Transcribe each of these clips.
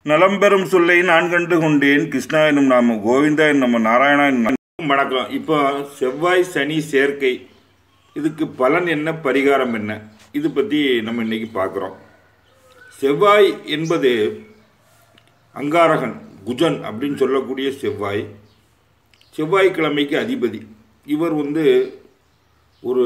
நலம் பெறும் சொல்லை நான் கண்டு கொண்டேன் கிருஷ்ணா என்னும் நாம கோவிந்தா என்னும் நாராயணா என்னும் வணக்கம் இப்போ செவ்வாய் சனி சேர்க்கை இதுக்கு பலன் என்ன பரிகாரம் என்ன இது பற்றி நம்ம இன்னைக்கு பார்க்குறோம் செவ்வாய் என்பது அங்காரகன் குஜன் அப்படின்னு சொல்லக்கூடிய செவ்வாய் செவ்வாய்க்கிழமைக்கு அதிபதி இவர் வந்து ஒரு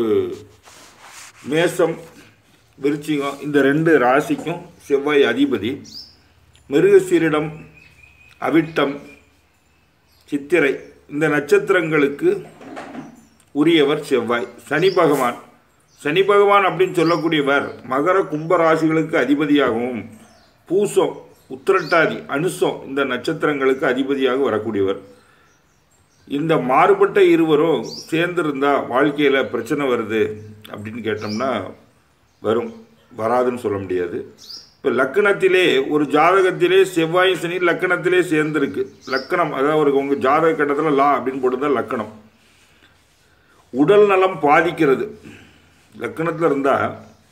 மேசம் விருச்சிகம் இந்த ரெண்டு ராசிக்கும் செவ்வாய் அதிபதி மிருகசீரிடம் அவிட்டம் சித்திரை இந்த நட்சத்திரங்களுக்கு உரியவர் செவ்வாய் சனி பகவான் சனி பகவான் அப்படின்னு சொல்லக்கூடியவர் மகர கும்ப ராசிகளுக்கு அதிபதியாகவும் பூசம் உத்திரட்டாதி அனுசம் இந்த நட்சத்திரங்களுக்கு அதிபதியாக வரக்கூடியவர் இந்த மாறுபட்ட இருவரும் சேர்ந்திருந்தா வாழ்க்கையில் பிரச்சனை வருது அப்படின்னு கேட்டோம்னா வரும் வராதுன்னு சொல்ல முடியாது இப்போ லக்கணத்திலே ஒரு ஜாதகத்திலே செவ்வாய் சனி லக்கணத்திலே சேர்ந்துருக்கு லக்கணம் அதாவது ஒரு உங்கள் ஜாதக கட்டத்தில் லா அப்படின்னு போட்டுதான் லக்கணம் உடல் நலம் பாதிக்கிறது லக்கணத்தில் இருந்தால்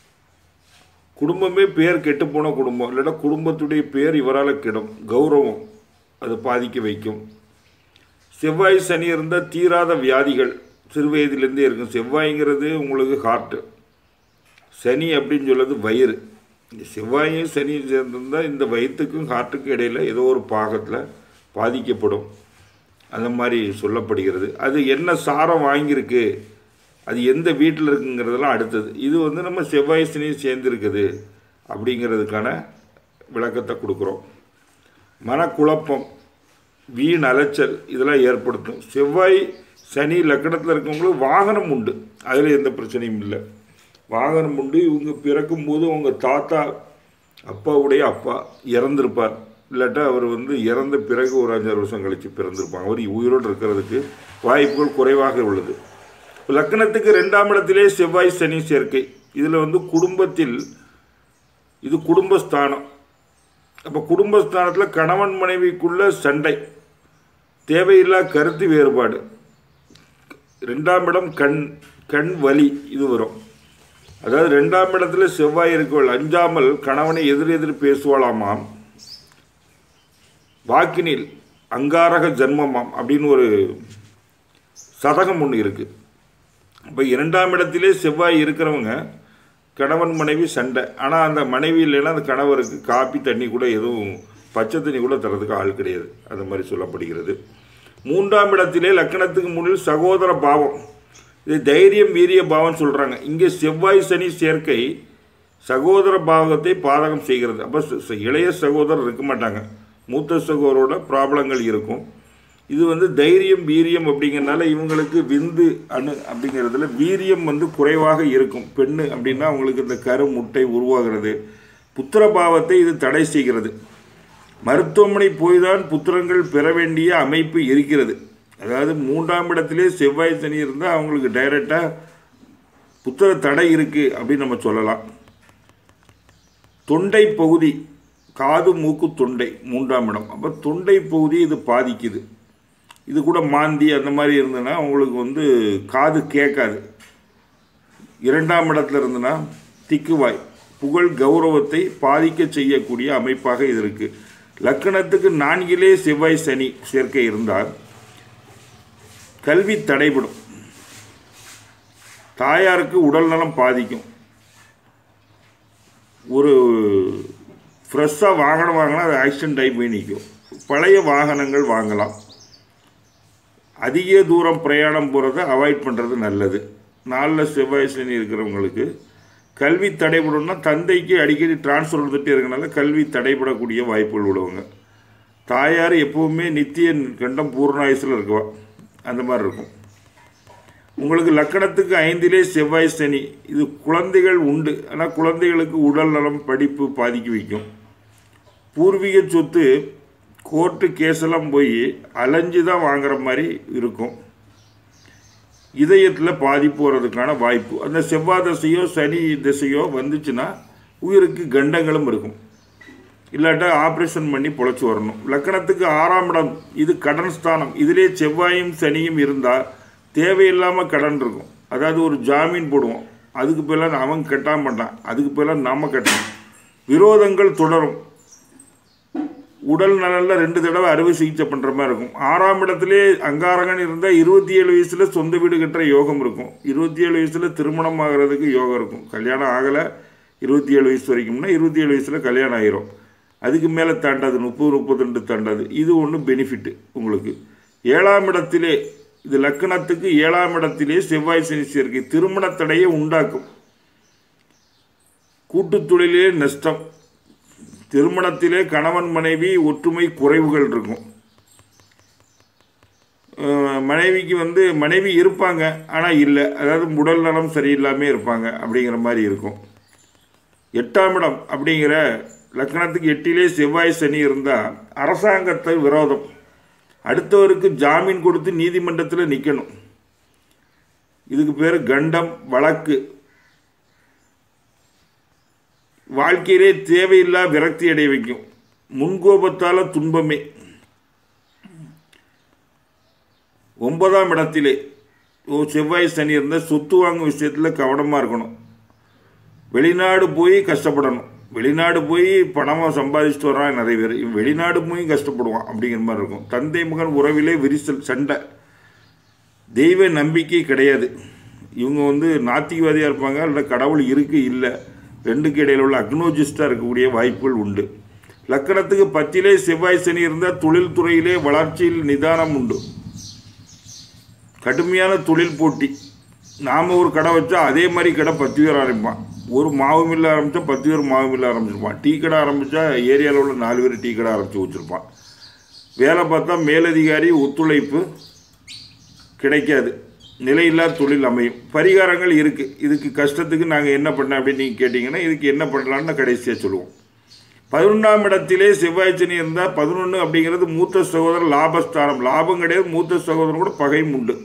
குடும்பமே பேர் கெட்டு போன குடும்பம் இல்லைன்னா குடும்பத்துடைய பேர் இவரால் கெடும் கௌரவம் அது பாதிக்க வைக்கும் செவ்வாய் சனி இருந்தால் தீராத வியாதிகள் சிறு வயதிலேருந்தே இருக்கும் செவ்வாய்ங்கிறது உங்களுக்கு ஹார்ட்டு சனி அப்படின்னு சொல்றது வயிறு இந்த செவ்வாயும் சனியும் சேர்ந்திருந்தால் இந்த வயிற்றுக்கும் ஹார்ட்டுக்கும் இடையில் ஏதோ ஒரு பாகத்தில் பாதிக்கப்படும் அந்த மாதிரி சொல்லப்படுகிறது அது என்ன சாரம் வாங்கியிருக்கு அது எந்த வீட்டில் இருக்குங்கிறதெல்லாம் அடுத்தது இது வந்து நம்ம செவ்வாய் சனியும் சேர்ந்துருக்குது அப்படிங்கிறதுக்கான விளக்கத்தை கொடுக்குறோம் மனக்குழப்பம் வீண் அலைச்சல் இதெல்லாம் ஏற்படுத்தும் செவ்வாய் சனி லக்கணத்தில் இருக்கவங்களுக்கு வாகனம் உண்டு அதில் எந்த பிரச்சனையும் இல்லை வாகனம் உண்டு இவங்க பிறக்கும்போது அவங்க தாத்தா அப்பாவுடைய அப்பா இறந்திருப்பார் இல்லாட்டா அவர் வந்து இறந்த பிறகு ஒரு அஞ்சாறு வருஷம் கழித்து பிறந்திருப்பாங்க அவர் உயிரோடு இருக்கிறதுக்கு வாய்ப்புகள் குறைவாக உள்ளது லக்கணத்துக்கு ரெண்டாம் இடத்திலே செவ்வாய் சனி சேர்க்கை இதில் வந்து குடும்பத்தில் இது குடும்பஸ்தானம் அப்போ குடும்பஸ்தானத்தில் கணவன் மனைவிக்குள்ள சண்டை தேவையில்லா கருத்து வேறுபாடு ரெண்டாம் இடம் கண் கண் வலி இது வரும் அதாவது ரெண்டாம் இடத்துல செவ்வாய் இருக்கவள் அஞ்சாமல் கணவனை எதிர் எதிர் பேசுவாளாமாம் வாக்கினில் அங்காரக ஜன்மமாம் அப்படின்னு ஒரு சதகம் ஒன்று இருக்குது இப்போ இரண்டாம் இடத்திலே செவ்வாய் இருக்கிறவங்க கணவன் மனைவி சண்டை ஆனால் அந்த மனைவி இல்லைன்னா அந்த கணவருக்கு காப்பி தண்ணி கூட எதுவும் பச்சை தண்ணி கூட தரதுக்கு ஆள் கிடையாது அந்த மாதிரி சொல்லப்படுகிறது மூன்றாம் இடத்திலே லக்கணத்துக்கு முன்னில் சகோதர பாவம் இது தைரியம் வீரிய பாவம் சொல்கிறாங்க இங்கே செவ்வாய் சனி சேர்க்கை சகோதர பாவத்தை பாதகம் செய்கிறது அப்போ இளைய சகோதரர் இருக்க மாட்டாங்க மூத்த சகோதரோட ப்ராப்ளங்கள் இருக்கும் இது வந்து தைரியம் வீரியம் அப்படிங்கிறனால இவங்களுக்கு விந்து அணு அப்படிங்கிறதுல வீரியம் வந்து குறைவாக இருக்கும் பெண்ணு அப்படின்னா அவங்களுக்கு இந்த கரு முட்டை உருவாகிறது புத்திர பாவத்தை இது தடை செய்கிறது மருத்துவமனை போய்தான் புத்திரங்கள் பெற வேண்டிய அமைப்பு இருக்கிறது அதாவது மூன்றாம் இடத்திலே செவ்வாய் சனி இருந்தால் அவங்களுக்கு டைரெக்டாக புத்திர தடை இருக்குது அப்படின்னு நம்ம சொல்லலாம் தொண்டை பகுதி காது மூக்கு தொண்டை மூன்றாம் இடம் அப்போ தொண்டை பகுதி இது பாதிக்குது இது கூட மாந்தி அந்த மாதிரி இருந்ததுன்னா அவங்களுக்கு வந்து காது கேட்காது இரண்டாம் இடத்துல இருந்ததுன்னா திக்குவாய் புகழ் கௌரவத்தை பாதிக்க செய்யக்கூடிய அமைப்பாக இது இருக்குது லக்கணத்துக்கு நான்கிலே செவ்வாய் சனி சேர்க்கை இருந்தால் கல்வி தடைபடும் தாயாருக்கு உடல் நலம் பாதிக்கும் ஒரு ஃப்ரெஷ்ஷாக வாகனம் வாங்கினா அது ஆக்சிடென்ட் ஆகி போய் நிற்கும் பழைய வாகனங்கள் வாங்கலாம் அதிக தூரம் பிரயாணம் போகிறத அவாய்ட் பண்ணுறது நல்லது நாளில் செவ்வாய் சனி இருக்கிறவங்களுக்கு கல்வி தடைபடும்னா தந்தைக்கு அடிக்கடி டிரான்ஸ்ஃபர் வந்துட்டே இருக்கனால கல்வி தடைபடக்கூடிய வாய்ப்புகள் உள்ளவங்க தாயார் எப்போவுமே நித்திய கண்டம் பூர்ணாயுசில் இருக்குவா அந்த மாதிரி இருக்கும் உங்களுக்கு லக்கணத்துக்கு ஐந்திலே செவ்வாய் சனி இது குழந்தைகள் உண்டு ஆனால் குழந்தைகளுக்கு உடல் நலம் படிப்பு பாதிக்க வைக்கும் பூர்வீக சொத்து கோர்ட்டு கேஸெல்லாம் போய் அலைஞ்சு தான் வாங்குற மாதிரி இருக்கும் இதயத்தில் பாதிப்பு வர்றதுக்கான வாய்ப்பு அந்த செவ்வாய் தசையோ சனி திசையோ வந்துச்சுன்னா உயிருக்கு கண்டங்களும் இருக்கும் இல்லாட்டா ஆப்ரேஷன் பண்ணி பொழைச்சி வரணும் லக்கணத்துக்கு ஆறாம் இடம் இது கடன் ஸ்தானம் இதிலே செவ்வாயும் சனியும் இருந்தால் தேவையில்லாமல் கடன் இருக்கும் அதாவது ஒரு ஜாமீன் போடுவோம் அதுக்கு பேரெல்லாம் அவன் கட்டாம மாட்டான் அதுக்கு பேரெல்லாம் நாம கட்டணும் விரோதங்கள் தொடரும் உடல் நலனில் ரெண்டு தடவை அறுவை சிகிச்சை பண்ணுற மாதிரி இருக்கும் ஆறாம் இடத்திலே அங்காரகன் இருந்தால் இருபத்தி ஏழு வயசில் சொந்த வீடு கட்டுற யோகம் இருக்கும் இருபத்தி ஏழு வயசில் திருமணம் ஆகிறதுக்கு யோகம் இருக்கும் கல்யாணம் ஆகலை இருபத்தி ஏழு வயசு வரைக்கும்னா இருபத்தி ஏழு வயசில் கல்யாணம் ஆயிரும் அதுக்கு மேலே தாண்டாது முப்பது முப்பத்திரெண்டு தாண்டாது இது ஒன்று பெனிஃபிட்டு உங்களுக்கு ஏழாம் இடத்திலே இது லக்கணத்துக்கு ஏழாம் இடத்திலே செவ்வாய் சனி சேர்க்கை திருமண தடையை உண்டாக்கும் கூட்டுத் தொழிலே நஷ்டம் திருமணத்திலே கணவன் மனைவி ஒற்றுமை குறைவுகள் இருக்கும் அஹ் மனைவிக்கு வந்து மனைவி இருப்பாங்க ஆனால் இல்லை அதாவது உடல் நலம் சரியில்லாமல் இருப்பாங்க அப்படிங்கிற மாதிரி இருக்கும் எட்டாம் இடம் அப்படிங்கிற லக்னத்துக்கு எட்டிலே செவ்வாய் சனி இருந்தால் அரசாங்கத்தை விரோதம் அடுத்தவருக்கு ஜாமீன் கொடுத்து நீதிமன்றத்தில் நிற்கணும் இதுக்கு பேர் கண்டம் வழக்கு வாழ்க்கையிலே தேவையில்லா விரக்தி அடைய வைக்கும் முன்கோபத்தால் துன்பமே ஒன்பதாம் இடத்திலே ஓ செவ்வாய் சனி இருந்தால் சொத்து வாங்கும் விஷயத்தில் கவனமாக இருக்கணும் வெளிநாடு போய் கஷ்டப்படணும் வெளிநாடு போய் பணமாக சம்பாதிச்சுட்டு வரான் நிறைய பேர் இவன் வெளிநாடு போய் கஷ்டப்படுவான் அப்படிங்கிற மாதிரி இருக்கும் தந்தை மகன் உறவிலே விரிசல் சண்டை தெய்வ நம்பிக்கை கிடையாது இவங்க வந்து நாத்திகவாதியாக இருப்பாங்க இல்லை கடவுள் இருக்கு இல்லை ரெண்டுக்கு இடையில உள்ள அக்னோஜிஸ்டாக இருக்கக்கூடிய வாய்ப்புகள் உண்டு லக்கணத்துக்கு பத்திலே செவ்வாய் சனி இருந்தால் தொழில்துறையிலே வளர்ச்சியில் நிதானம் உண்டு கடுமையான தொழில் போட்டி நாம் ஒரு கடை வச்சா அதே மாதிரி கடை பத்து பேர் ஆரம்பிப்பான் ஒரு மாவு மில்ல ஆரம்பித்தா பத்து பேர் மாவு மில்ல ஆரம்பிச்சிருப்பான் டீ கடை ஆரம்பித்தா ஏரியாவில் உள்ள நாலு பேர் டீ கடை ஆரம்பித்து வச்சுருப்பான் வேலை பார்த்தா மேலதிகாரி ஒத்துழைப்பு கிடைக்காது நிலையில்லா தொழில் அமையும் பரிகாரங்கள் இருக்குது இதுக்கு கஷ்டத்துக்கு நாங்கள் என்ன பண்ண அப்படின்னு நீங்கள் கேட்டிங்கன்னா இதுக்கு என்ன பண்ணலான்னு கடைசியாக சொல்லுவோம் பதினொன்றாம் இடத்திலே செவ்வாய் சனி இருந்தால் பதினொன்று அப்படிங்கிறது மூத்த சகோதரர் லாபஸ்தானம் லாபம் கிடையாது மூத்த சகோதரன் கூட பகையும் உண்டு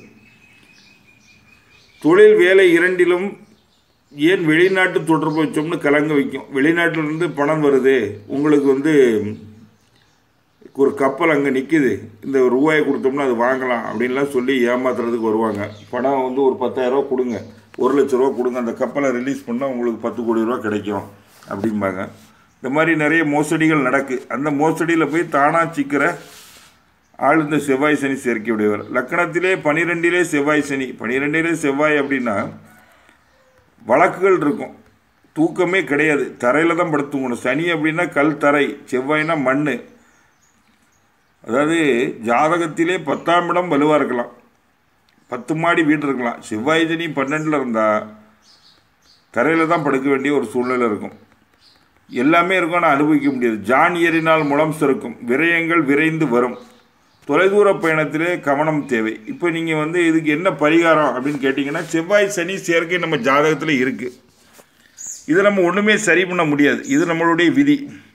தொழில் வேலை இரண்டிலும் ஏன் வெளிநாட்டு தொடர்பு வச்சோம்னு கலங்க வைக்கும் வெளிநாட்டிலிருந்து பணம் வருது உங்களுக்கு வந்து ஒரு கப்பல் அங்கே நிற்கிது இந்த ரூபாயை கொடுத்தோம்னா அது வாங்கலாம் அப்படின்லாம் சொல்லி ஏமாத்துறதுக்கு வருவாங்க பணம் வந்து ஒரு பத்தாயிரரூவா கொடுங்க ஒரு லட்ச ரூபா கொடுங்க அந்த கப்பலை ரிலீஸ் பண்ணால் உங்களுக்கு பத்து கோடி ரூபா கிடைக்கும் அப்படிம்பாங்க இந்த மாதிரி நிறைய மோசடிகள் நடக்கு அந்த மோசடியில் போய் தானாக சிக்கிற ஆள் இந்த செவ்வாய் சனி சேர்க்கை உடையவர் லக்கணத்திலே பனிரெண்டிலே செவ்வாய் சனி பனிரெண்டிலே செவ்வாய் அப்படின்னா வழக்குகள் இருக்கும் தூக்கமே கிடையாது தரையில் தான் படுத்துக்கணும் சனி அப்படின்னா கல் தரை செவ்வாய்னா மண் அதாவது ஜாதகத்திலே பத்தாம் இடம் வலுவாக இருக்கலாம் பத்து மாடி வீடு இருக்கலாம் செவ்வாய் சனி பன்னெண்டில் இருந்தால் தரையில் தான் படுக்க வேண்டிய ஒரு சூழ்நிலை இருக்கும் எல்லாமே இருக்கும் ஆனால் அனுபவிக்க முடியாது ஜான் ஏறினால் முளம் சுருக்கும் விரயங்கள் விரைந்து வரும் தொலைதூர பயணத்திலே கவனம் தேவை இப்போ நீங்கள் வந்து இதுக்கு என்ன பரிகாரம் அப்படின்னு கேட்டிங்கன்னா செவ்வாய் சனி சேர்க்கை நம்ம ஜாதகத்தில் இருக்குது இது நம்ம ஒன்றுமே சரி பண்ண முடியாது இது நம்மளுடைய விதி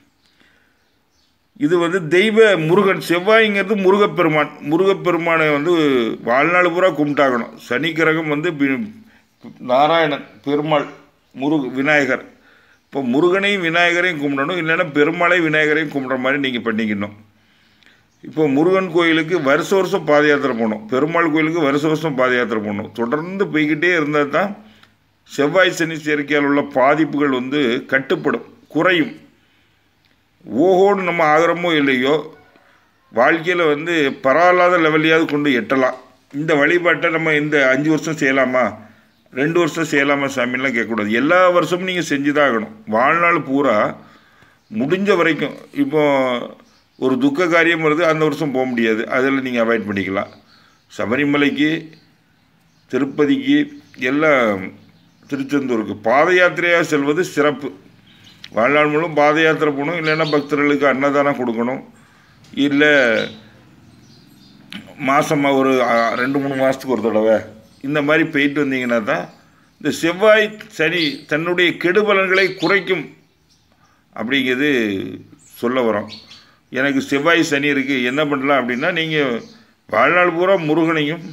இது வந்து தெய்வ முருகன் செவ்வாய்ங்கிறது முருகப்பெருமான் முருகப்பெருமானை வந்து வாழ்நாள் பூரா கும்பிட்டாகணும் சனி கிரகம் வந்து பி- நாராயணன் பெருமாள் முருக விநாயகர் இப்போ முருகனையும் விநாயகரையும் கும்பிடணும் இல்லைன்னா பெருமாளை விநாயகரையும் கும்பிட்ற மாதிரி நீங்கள் பண்ணிக்கணும் இப்போ முருகன் கோயிலுக்கு வருஷ வருஷம் பாத யாத்திரை போகணும் பெருமாள் கோயிலுக்கு வருஷ வருஷம் பாத யாத்திரை போகணும் தொடர்ந்து போய்கிட்டே இருந்தால் தான் செவ்வாய் சனி சேர்க்கையால் உள்ள பாதிப்புகள் வந்து கட்டுப்படும் குறையும் ஓஹோன்னு நம்ம ஆகிறோமோ இல்லையோ வாழ்க்கையில் வந்து பரவாயில்லாத லெவல்லையாவது கொண்டு எட்டலாம் இந்த வழிபாட்டை நம்ம இந்த அஞ்சு வருஷம் செய்யலாமா ரெண்டு வருஷம் செய்யலாமா சாமின்லாம் கேட்கக்கூடாது எல்லா வருஷமும் நீங்கள் செஞ்சு தான் ஆகணும் வாழ்நாள் பூரா முடிஞ்ச வரைக்கும் இப்போ ஒரு துக்க காரியம் வருது அந்த வருஷம் போக முடியாது அதில் நீங்கள் அவாய்ட் பண்ணிக்கலாம் சபரிமலைக்கு திருப்பதிக்கு எல்லாம் திருச்செந்தூருக்கு பாத யாத்திரையாக செல்வது சிறப்பு வாழ்நாள் முழுவதும் பாத யாத்திரை போகணும் இல்லைன்னா பக்தர்களுக்கு அன்னதானம் கொடுக்கணும் இல்லை மாதமாக ஒரு அ, ரெண்டு மூணு மாதத்துக்கு ஒரு தடவை இந்த மாதிரி போயிட்டு வந்தீங்கன்னா தான் இந்த செவ்வாய் சனி தன்னுடைய கெடுபலன்களை குறைக்கும் அப்படிங்கிறது சொல்ல வரோம் எனக்கு செவ்வாய் சனி இருக்குது என்ன பண்ணலாம் அப்படின்னா நீங்கள் வாழ்நாள் பூரா முருகனையும்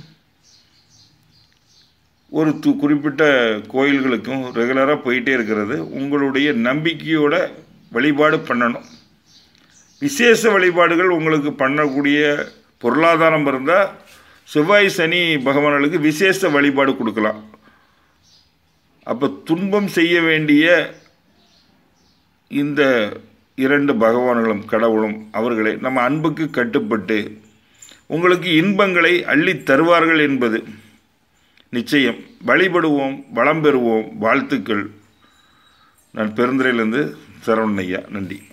ஒரு து குறிப்பிட்ட கோயில்களுக்கும் ரெகுலராக போயிட்டே இருக்கிறது உங்களுடைய நம்பிக்கையோட வழிபாடு பண்ணணும் விசேஷ வழிபாடுகள் உங்களுக்கு பண்ணக்கூடிய பொருளாதாரம் இருந்தால் செவ்வாய் சனி பகவான்களுக்கு விசேஷ வழிபாடு கொடுக்கலாம் அப்போ துன்பம் செய்ய வேண்டிய இந்த இரண்டு பகவான்களும் கடவுளும் அவர்களை நம்ம அன்புக்கு கட்டுப்பட்டு உங்களுக்கு இன்பங்களை அள்ளித் தருவார்கள் என்பது நிச்சயம் வழிபடுவோம் வளம் பெறுவோம் வாழ்த்துக்கள் நான் பெருந்துறையிலேருந்து சரவணன் ஐயா நன்றி